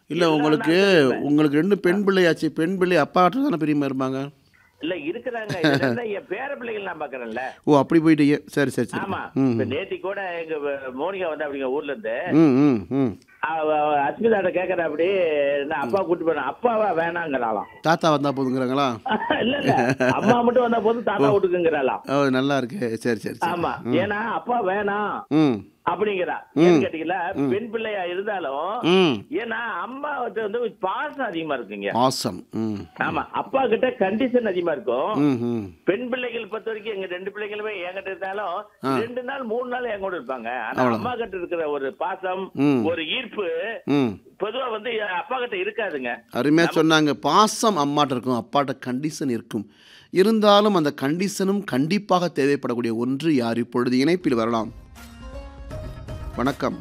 இல்லை எல்லா உங்களுக்கு நாட்களுமே. உங்களுக்கு ரெண்டு பெண் பிள்ளையாச்சு பெண் பிள்ளை அப்பாட்ட தானே பிரியமா இருப்பாங்க இல்ல இருக்கிறாங்க இதுல இருந்தா என் பேர பிள்ளைகள் நான் பாக்குறேன்ல ஓ அப்படி போயிட்டீங்க சரி சரி சரி ஆமா ம் இப்ப நேத்தி கூட எங்க மோனிகா வந்து அப்படிங்க ஊர்ல இருந்து ம் ம் ம் அவ அவ அஸ்மிதாட்ட கேக்குற அப்படி நான் அப்பா கூட்டு போனேன் அப்பாவா வேணாங்கிறாளாம் தாத்தா வந்தா போதுங்கிறாங்களா இல்ல இல்ல அம்மா மட்டும் வந்தா போதும் தாத்தா வீட்டுக்குங்கிறாளாம் ஓ நல்லா இருக்கு சரி சரி சரி ஆமா ஏன்னா அப்பா வேணாம் ம் அப்படிங்கிறா ஏன்னு கேட்டீங்களா பெண் பிள்ளையா இருந்தாலும் ம் ஏன்னா அம்மா வந்து வந்து பாசம் அதிகமா இருக்குங்க ஆசம் ம் ஆமா அப்பா கிட்ட கண்டிஷன் அதிகமா இருக்கும் ம் ம் பெண் பிள்ளைகள் பொறுத்த வரைக்கும் எங்க ரெண்டு பிள்ளைகளுமே என்கிட்ட இருந்தாலும் ரெண்டு நாள் மூணு நாள் என் கூட இருப்பாங்க ஆனா அவ்வளவு. அம்மா கிட்ட இருக்கிற ஒரு பாசம் ம். ஒரு ஈர்ப்பு ம் பொதுவா வந்து அப்பா கிட்ட இருக்காதுங்க அருமையாக சொன்னாங்க பாசம் அம்மாட்ட இருக்கும் அப்பாட்ட கண்டிஷன் இருக்கும் இருந்தாலும் அந்த கண்டிஷனும் கண்டிப்பாக தேவைப்படக்கூடிய ஒன்று யார் இப்பொழுது இணைப்பில் வரலாம் வணக்கம்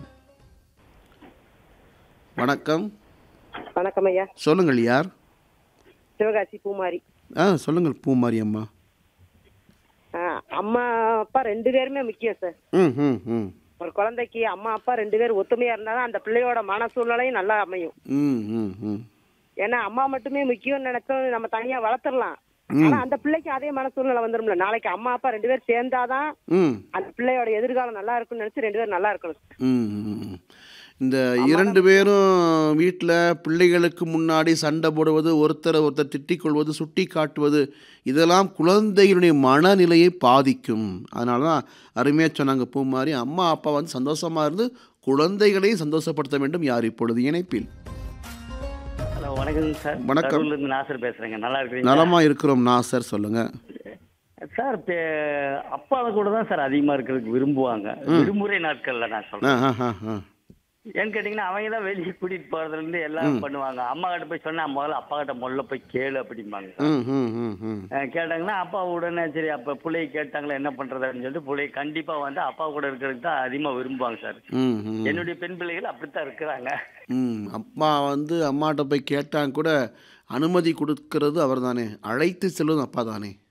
வணக்கம் வணக்கம் ஐயா சொல்லுங்கள் யார் சிவகாசி பூமாரி ஆ சொல்லுங்கள் பூமாரி அம்மா ஆ, அம்மா அப்பா ரெண்டு பேருமே முக்கியம் சார் ம் ம் ம் ஒரு குழந்தைக்கு அம்மா அப்பா ரெண்டு பேரும் ஒத்துமையா இருந்தாதான் அந்த பிள்ளையோட மன சூழ்நிலையும் நல்லா அமையும் ம் ம் ம் ஏன்னா அம்மா மட்டுமே முக்கியம்னு நினைச்சோம் நம்ம தனியா வளர்த்துடலாம் ஆனா அந்த பிள்ளைக்கு அதே மன சூழ்நிலை வந்துரும்ல நாளைக்கு அம்மா அப்பா ரெண்டு பேரும் சேர்ந்தாதான் ம் அந்த பிள்ளையோட எதிர்காலம் நல்லா இருக்கும்னு நினைச்சு ரெண்டு பேரும் நல்லா இருக்கணும் ம், ம். இந்த இரண்டு பேரும் வீட்டில் பிள்ளைகளுக்கு முன்னாடி சண்டை போடுவது ஒருத்தரை ஒருத்தர் திட்டிக் கொள்வது சுட்டி காட்டுவது இதெல்லாம் குழந்தைகளுடைய மனநிலையை பாதிக்கும் அதனால தான் அருமையாக சொன்னாங்க பூ மாதிரி அம்மா அப்பா வந்து சந்தோஷமாக இருந்து குழந்தைகளையும் சந்தோஷப்படுத்த வேண்டும் யார் இப்பொழுது இணைப்பில் ஹலோ வணக்கம் சார் வணக்கம். கரூர்ல இருந்து நாசர் பேசுறேங்க நல்லா இருக்கிறீங்க நலமாக இருக்கிறோம் நான் சார் சொல்லுங்கள் சார் பே- அப்பாவை கூட தான் சார் அதிகமா இருக்கிறதுக்கு விரும்புவாங்க விடுமுறை நாட்கள்ல நான் ஆ சொல்றேன் ஆ ஆ ஆ ஏன்னு கேட்டீங்கன்னா அவங்க தான் வெளியே கூட்டிட்டு போறதுல இருந்து எல்லாம் பண்ணுவாங்க அம்மா கிட்ட போய் சொன்னா முதல்ல அப்பா கிட்ட முதல்ல போய் கேளு அப்படிம்பாங்க ம் ம் ம் ம் அஹ் கேட்டாங்கன்னா அப்பா உடனே சரி அப்ப பிள்ளைய கேட்டாங்களா என்ன பண்றது அப்படின்னு சொல்லிட்டு பிள்ளை கண்டிப்பா வந்து அப்பா கூட இருக்கிறதுக்கு தான் அதிகமா விரும்புவாங்க சார் ம் ம் என்னுடைய பெண் பிள்ளைகள் அப்படித்தான் இருக்கிறாங்க ம் அப்பா வந்து அம்மாட்ட போய் கேட்டாங்க கூட அனுமதி கொடுக்கறது அவர் தானே அழைத்து செல்வது அப்பா தானே